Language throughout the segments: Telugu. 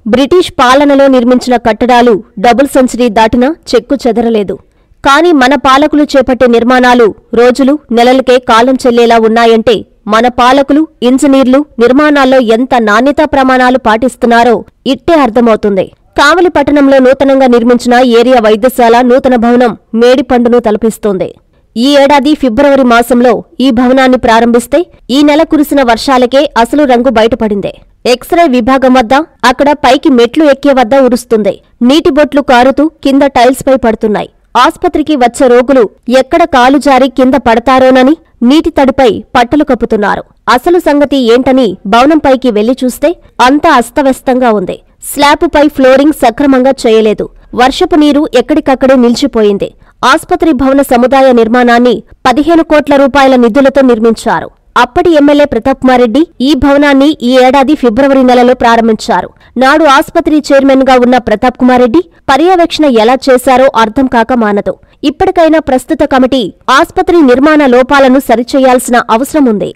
బ్రిటిష్ పాలనలో నిర్మించిన కట్టడాలు డబుల్ సెంచరీ దాటినా చెక్కు చెదరలేదు కాని మన పాలకులు చేపట్టే నిర్మాణాలు రోజులు నెలలకే కాలం చెల్లేలా ఉన్నాయంటే మన పాలకులు ఇంజనీర్లు నిర్మాణాల్లో ఎంత నాణ్యతా ప్రమాణాలు పాటిస్తున్నారో ఇట్టే అర్థమవుతుంది కావలి పట్టణంలో నూతనంగా నిర్మించిన ఏరియా వైద్యశాల నూతన భవనం మేడిపండును తలపిస్తోంది ఈ ఏడాది ఫిబ్రవరి మాసంలో ఈ భవనాన్ని ప్రారంభిస్తే ఈ నెల కురిసిన వర్షాలకే అసలు రంగు బయటపడింది ఎక్స్రే విభాగం వద్ద అక్కడ పైకి మెట్లు ఎక్కే వద్ద ఉరుస్తుంది నీటి బొట్లు కారుతూ కింద టైల్స్ పై పడుతున్నాయి ఆస్పత్రికి వచ్చే రోగులు ఎక్కడ కాలు జారి కింద పడతారోనని నీటి తడిపై పట్టలు కప్పుతున్నారు అసలు సంగతి ఏంటని భవనంపైకి వెళ్లి చూస్తే అంతా అస్తవ్యస్తంగా ఉంది స్లాబుపై ఫ్లోరింగ్ సక్రమంగా చేయలేదు వర్షపు నీరు ఎక్కడికక్కడే నిలిచిపోయింది ఆస్పత్రి భవన సముదాయ నిర్మాణాన్ని పదిహేను కోట్ల రూపాయల నిధులతో నిర్మించారు అప్పటి ఎమ్మెల్యే ప్రతాప్ కుమారెడ్డి ఈ భవనాన్ని ఈ ఏడాది ఫిబ్రవరి నెలలో ప్రారంభించారు నాడు ఆస్పత్రి చైర్మన్ గా ఉన్న ప్రతాప్ కుమారెడ్డి పర్యవేక్షణ ఎలా చేశారో అర్థం కాక మానదు ఇప్పటికైనా ప్రస్తుత కమిటీ ఆస్పత్రి నిర్మాణ లోపాలను సరిచేయాల్సిన అవసరం ఉంది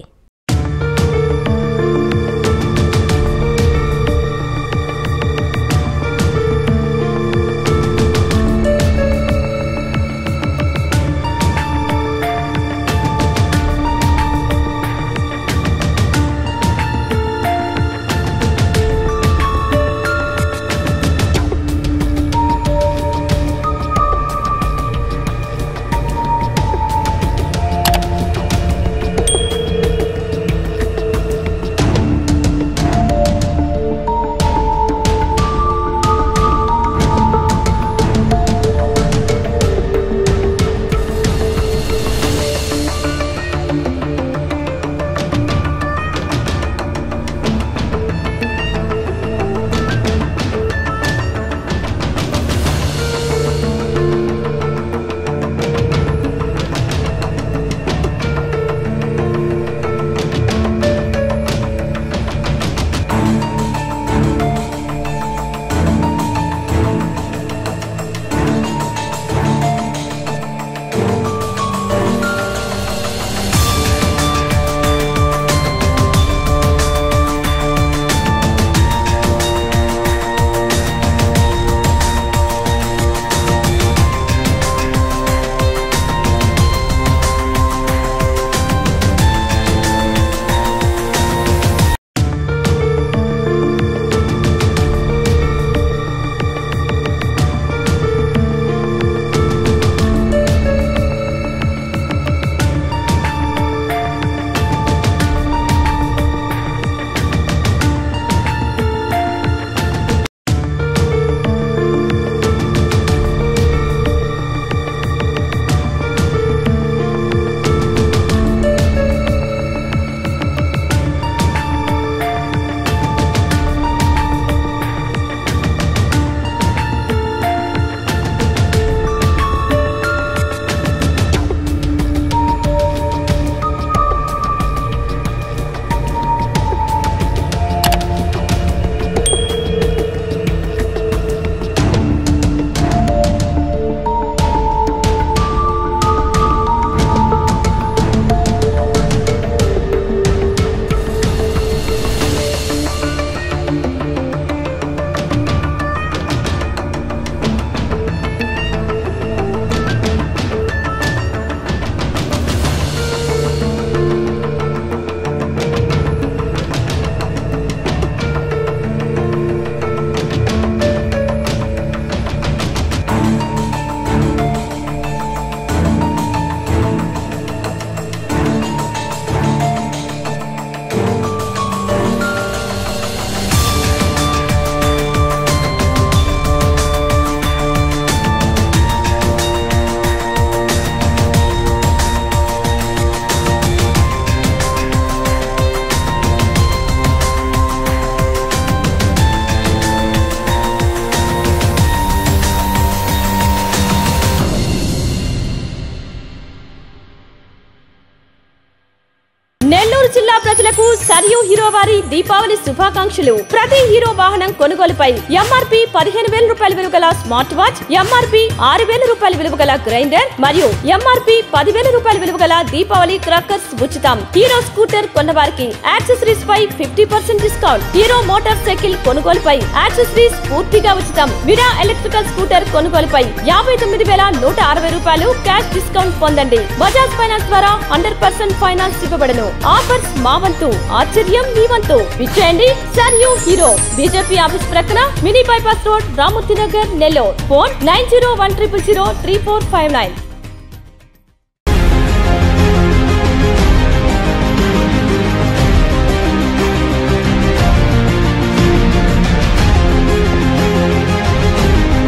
నెల్లూరు జిల్లా ప్రజలకు సరియు హీరో వారి దీపావళి శుభాకాంక్షలు ప్రతి హీరో వాహనం కొనుగోలుపై ఎంఆర్పి పదిహేను వేల రూపాయల విలువ గల స్మార్ట్ వాచ్ ఎంఆర్పి ఆరు వేల రూపాయల విలువ గల గ్రైండర్ మరియు ఎంఆర్పి పదివేల రూపాయల విలువ గల దీపావళి క్రాకర్స్ ఉచితం హీరో స్కూటర్ కొన్నవారికి యాక్సెసరీస్ పై fifty percent discount Hero motorcycle కొనుగోలుపై యాక్సెసరీస్ పూర్తిగా ఉచితం విరా ఎలక్ట్రికల్ స్కూటర్ కొనుగోలుపై యాభై తొమ్మిది వేల నూట అరవై రూపాయలు క్యాష్ డిస్కౌంట్ పొందండి బజాజ్ ఫైనాన్స్ ద్వారా హండ్రెడ్ పర్సెంట్ ఫైనాన్స్ ఇవ్వబడను ఆఫర్స్ మా వంతు ఆశ్చర్యం మీ వంతు విచ్చేయండి సర్ యూ హీరో బీజేపీ ఆఫీస్ ప్రక్కన mini bypass road Ramurthy Nagar Nellore phone nine zero one triple zero three four five nine